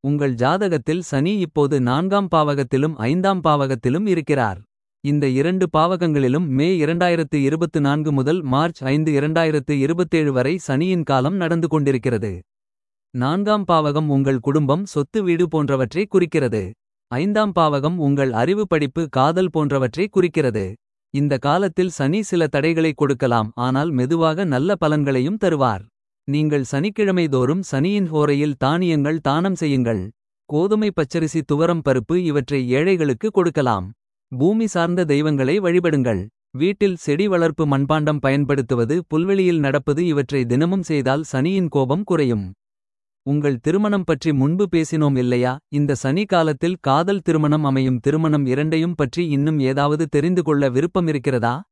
உங்கள் ஜாதகத்தில் சனி இப்போது நான்காம் பாவகத்திலும் ஐந்தாம் பாவகத்திலும் இருக்கிறார். இந்த இரண்டு பாவகங்களிலும் மே 2024 முதல் மார்ச் 5 2027 வரை சனியின் காலம் நடந்து கொண்டிருக்கிறது. நான்காம் பாவகம் உங்கள் குடும்பம் சொத்து வீடு போன்றவற்றை குறிக்கிறது. ஐந்தாம் பாவகம் உங்கள் அறிவு படிப்பு காதல் போன்றவற்றை குறிக்கிறது. இந்த காலத்தில் சனி சில தடைகளை கொடுக்கலாம் ஆனால் மெதுவாக நல்ல பலன்களையும் தருவார். நீங்கள் சனிக்கிழமை தோறும் சனியின் ஹோரையில் தானியங்கள் தானம் செய்யுங்கள். கோதுமை பச்சரிசி துவரம் பருப்பு இவற்றை ஏழைகளுக்கு கொடுக்கலாம். பூமி சார்ந்த தெய்வங்களை வழிபடுங்கள். வீட்டில் செடி வளர்ப்பு மண்பாண்டம் பயன்படுத்துவது புல்வெளியில் நடப்பது இவற்றை தினமும் செய்தால் சனியின் கோபம் குறையும். உங்கள் திருமணம் பற்றி முன்பு பேசினோம் இல்லையா இந்த சனி காலத்தில் காதல் திருமணம் அமையும் திருமணம் இரண்டையும் பற்றி இன்னும் ஏதாவது தெரிந்து கொள்ள விருப்பமிருக்கிறதா.